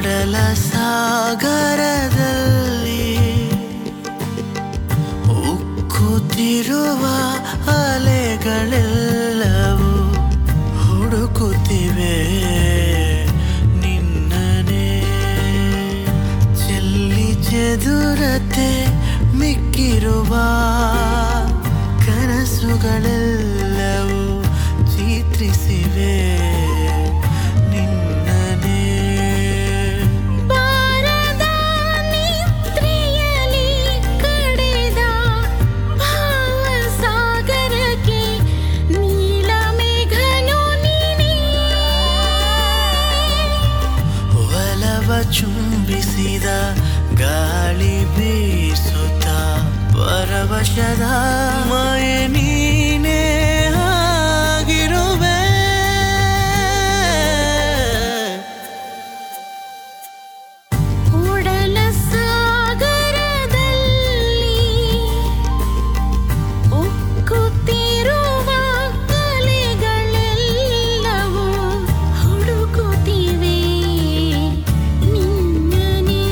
ಒಡಲ ಸಾಗರದಲ್ಲಿ ಉಕ್ಕುತ್ತಿರುವ ಅಲೆಗಳೆಲ್ಲವೂ ಹುಡುಕುತ್ತಿವೆ ನಿನ್ನನೆ ಚೆಲ್ಲಿ ಚೆದುರತೆ ಮಿಕ್ಕಿರುವ ಕನಸುಗಳೆಲ್ಲವೂ ಚಿತ್ರಿಸಿವೆ ನಿನ್ನನೆ ಬಾರದ ನಿದ್ರೆಯಲಿ ಕಡೆದ ಭಾವಸಾಗರಕ್ಕೆ ನೀಲಮೇಘನು ನೀನೇ ಒಲವ ಚುಂಬಿಸಿದ ಗಾಳಿ ಬೀಸುತ್ತ ಪರವಶದ ಮಯ ನೀನೇ ಆಗಿರುವೆ ಉಡಲ ಸಾಗರದಲ್ಲಿ ಉಕ್ಕುತ್ತಿರುವ ಅಲೆಗಳೆಲ್ಲವೂ ಹುಡುಕುತ್ತಿವೆ ನಿನ್ನನೇ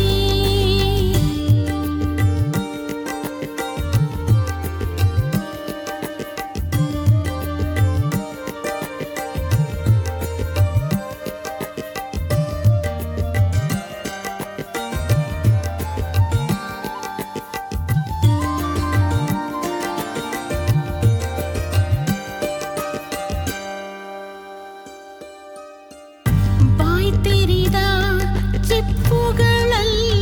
ಬಾಯ್ ತೆರೆದ ಚಿಪ್ಪುಗಳಲ್ಲಿ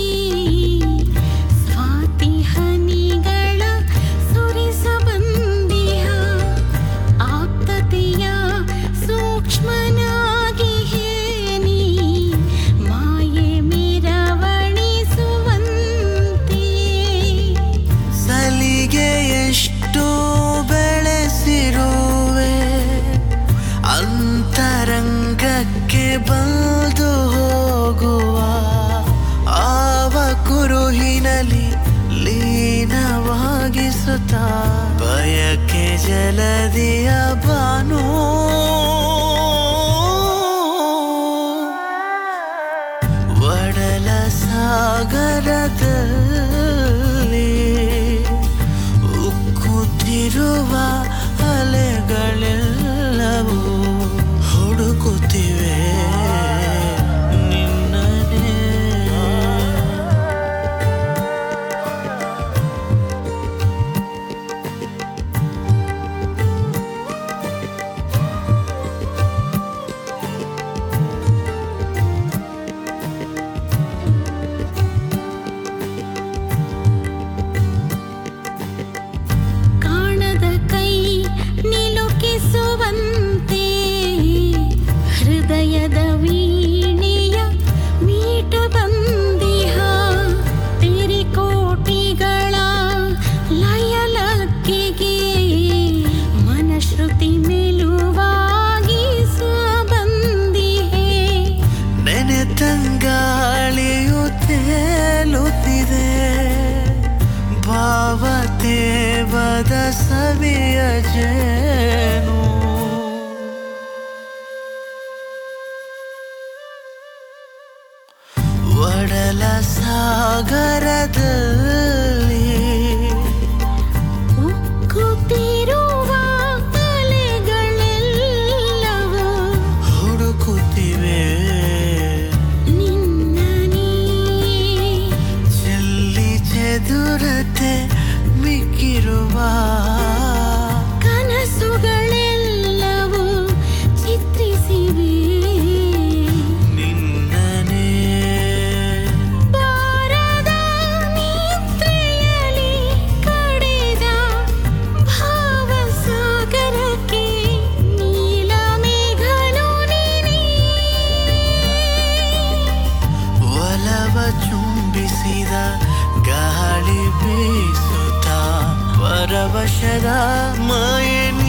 ಸ್ವಾತಿ ಹನಿಗಳ ಸುರಿಸಬಂದಿಹ ಆಪ್ತತೆಯ ಸೂಕ್ಷ್ಮನಾಗಿ ಹೇನಿ ಮಾಯೆ ಮೆರವಣಿಸುವಂತೆ ಸಲಿಗೆ ಎಷ್ಟು ಬೆಳೆಸಿರುವೆ ಅಂತರಂಗಕ್ಕೆ ಬಂದು ಹೋಗುವ ಆವ ಕುರುಹಿನಲ್ಲಿ ಲೀನವಾಗಿಸುತ್ತ ಬಯಕೆ ಜಲದಿಯ ಬಾನು ಒಡಲ ಸಾಗರದಲ್ಲಿ ಉಕ್ಕುತ್ತಿರುವ ಅಲೆಗಳೆಲ್ಲವೂ ಹುಡುಕುತ್ತಿವೆ ನಿನ್ನನೇ ಕಾಣದ ಕೈ ನಿಲುಕಿಸುವಂತೆ ಹೃದಯದ ವೀಣೆಯ ಮೀಟ ಬಂದಿಹ ತೆರಿಕೋಟಿಗಳ ಲಯಲಕ್ಕಿಗೆ ಮನಶ್ರುತಿ ಮೆಲುವಾಗಿ ಬಂದಿಹೆ ನೆನೆ ತಂಗಾಳಿಯು ತೇಲುತ್ತಿದೆ ಭಾವತೇವದ ಸವಿಯ ಜೇನು ಒಡಲ ಸಾಗರದಲ್ಲಿ ಉಕ್ಕುತ್ತಿರುವ ಅಲೆಗಳೆಲ್ಲವೂ ಹುಡುಕುತ್ತಿವೆ ನಿನ್ನನೇ ಚೆಲ್ಲಿ ಚೆದುರತೆ ಮಿಕ್ಕಿರುವ ಕನಸುಗಳೆಲ್ಲವೂ ಚಿತ್ರಿಸಿವೆ ನಿನ್ನನೇ ಬಾರದ ನಿದ್ರೆಯಲಿ ಕಡೆದ ಭಾವಸಾಗರಕ್ಕೆ ನೀಲಮೇಘನು ನೀನೇ ಒಲವ ಚುಂಬಿಸಿದ ಗಾಳಿ ಬೀಸುತ್ತ ಪರವಶದ ಮಯ